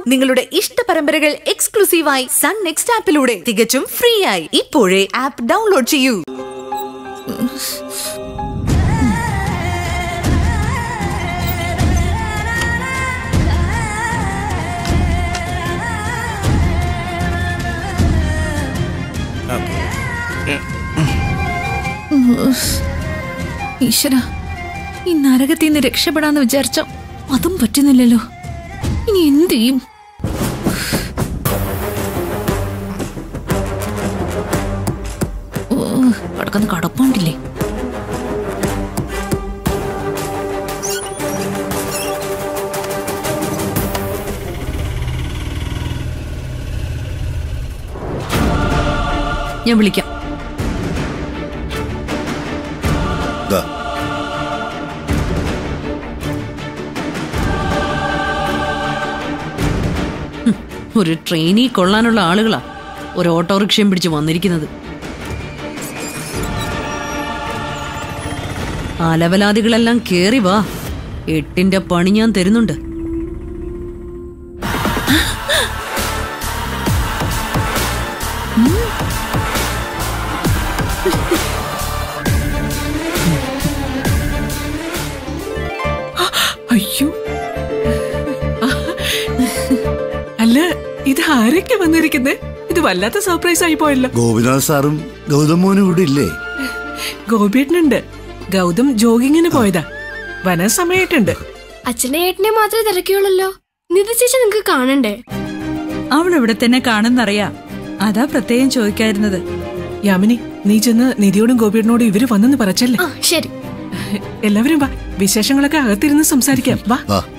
നിങ്ങളുടെ ഇഷ്ട പരമ്പരകൾ എക്സ്ക്ലൂസീവായി സൺ നെക്സ്റ്റ് ആപ്പിലൂടെ തികച്ചും ഫ്രീ ആയി ഇപ്പോഴേ ആപ്പ് ഡൗൺലോഡ് ചെയ്യൂ ഈശ്വര ഈ നരകത്തിൽ നിന്ന് രക്ഷപ്പെടാന്ന് വിചാരിച്ച അതും പറ്റുന്നില്ലല്ലോ ഇനി എന്ത് ചെയ്യും ഓ കിടക്കുന്ന കടപ്പാണ്ടില്ലേ ഞാൻ വിളിക്കാം ദാ, ഒരു ട്രെയിനിൽ കൊള്ളാനുള്ള ആളുകളാ ഒരു ഓട്ടോറിക്ഷയും പിടിച്ച് വന്നിരിക്കുന്നത് അലവലാദികളെല്ലാം കേറി വാ എട്ടിന്റെ പണി ഞാൻ തരുന്നുണ്ട് അയ്യോ അല്ല ഇത് ആരൊക്കെ വന്നിരിക്കുന്നേ ഇത് വല്ലാത്ത സർപ്രൈസ് ആയി പോയല്ലോ ഗോപിനാഥ് സാറും ഗൗതം മോനും ഇവിടെ ഇല്ലേ ഗോപിയേട്ടനുണ്ട് ഗൗതം ജോഗിങ്ങിന് പോയതാ വന സമയായിട്ടുണ്ട് അച്ഛനെ ഏട്ടനെ മാത്രമേ തിരക്കിയുള്ളല്ലോ നിധി ചേച്ചി നിങ്ങക്ക് കാണണ്ടേ അവൾ ഇവിടെ തന്നെ കാണുന്നറിയാ അതാ പ്രത്യേകം ചോദിക്കായിരുന്നത് യാമിനി നീ ചെന്ന് നിധിയോടും ഗോപിയേട്ടനോടും ഇവര് വന്നെന്ന് പറച്ചല്ലേ ആ ശരി എല്ലാവരും വാ വിശേഷങ്ങളൊക്കെ അകത്തിരുന്ന് സംസാരിക്കാം വാ വാ